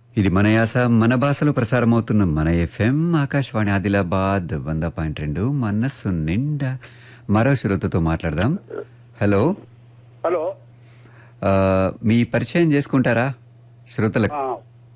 ఇది మన యాస మన భాషలో ప్రసారమవుతున్న మన ఎఫ్ఎం ఆకాశవాణి ఆదిలాబాద్ వంద పాయింట్ రెండు మనస్సు నిండా మరో శ్రోతతో మాట్లాడదాం హలో హలో ఆ, మీ పరిచయం చేసుకుంటారా శ్రోతలకు ఆ.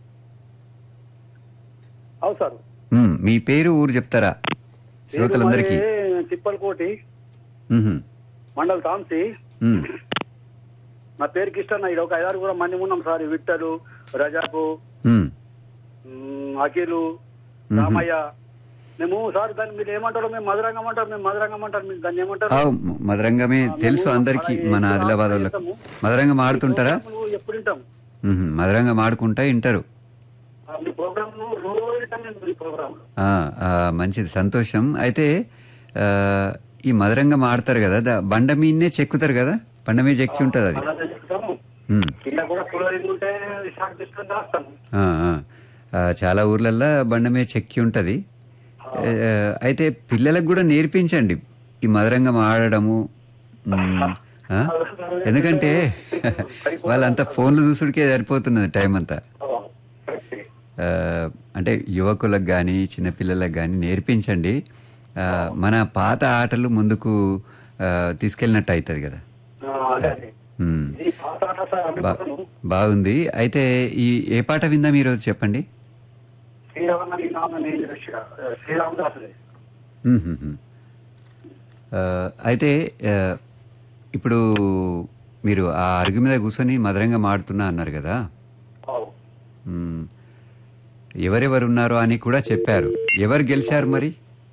అవు సార్ మ్, మీ పేరు ఊరు చెప్తారా శ్రోతలందరికీ నేను మరి తిప్పలకోటి మ్హూ. మండల్ తాంసి మ్, నా పేరు కిష్టన్న ఇది ఒక ఐదారు కూడా మంది ఉన్నాం సార్ ఈ విట్టలు రజాకు మ్. మ్, అఖిలు రామయ్య మేము సార్ దాన్ని మీరు ఏమంటారు మేము మధురంగం అంటారు మేము మధురంగం అంటారు మీరు దాన్ని ఏమంటారు ఆ, మ- మధురంగమే తెలుసు అందరికీ మన ఆదిలాబాద్ వాళ్ళకు మధురంగం ఆడుతుంటారా ప్రోగ్రామ్ ఎప్పుడు వింటాం మ్హూ. మధురంగం ఆడుకుంటా వింటారు ఆ, మీ ప్రోగ్రామ్ రోజు వింటాం మేము ఈ ప్రోగ్రామ్ ఆ, ఆ, మంచిది సంతోషం అయితే ఆ, ఈ మధురంగం ఆడతారు కదా దా- బండ మీదనే చెక్కుతారు కదా బండ మీద చెక్కి ఉంటుంది అది అలాగే చెప్తాము ఉమ్. కింద కూడా కూలరింగ్ ఉంటే షాక్ తీసుకొని రాస్తాము ఆ, ఆ. ఆ, చాలా ఊర్లల్లో బండ మీద చెక్కి ఉంటుంది అయితే పిల్లలకు కూడా నేర్పించండి ఈ మధురంగం ఆడడము ఉమ్, ఆ? ఎందుకంటే వాళ్ళంతా ఫోన్లు చూసుడికే సరిపోతున్నది టైం అంతా ఆ, అంటే యువకులకు కానీ చిన్నపిల్లలకు కానీ నేర్పించండి ఆ, మన పాత ఆటలు ముందుకు ఆ, తీసుకెళ్ళినట్టు అవుతుంది కదా అదే ఉమ్. ఈ పాత ఆట సార్ బా అందుకోసం బాగుంది అయితే ఈ ఏ పాట విందాం ఈరోజు చెప్పండి శ్రీరామని నామని శ్రీరామదాసు మ్మ్, మ్మ్, మ్మ్. ఆ, అయితే ఆ, ఇప్పుడు మీరు ఆ అరుగు మీద కూర్చొని మధురంగా మాడుతున్నా అన్నారు కదా మ్మ్. ఎవరెవరు ఉన్నారో అని కూడా చెప్పారు ఎవరు గెలిచారు మరి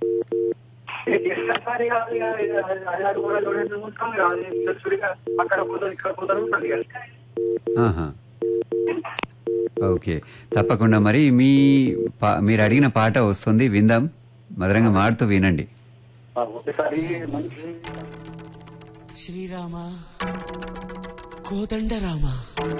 అక్కడ కుదరు ఇక్కడ కుదరు ఉంటుంది కదా. ఆహా. ఓకే తప్పకుండా మరి మీ పా మీరు అడిగిన పాట వస్తుంది విందాం మధురంగా మాడుతూ వినండి ఆ, ఒకసారి మంచి శ్రీరామ కోదండ రామ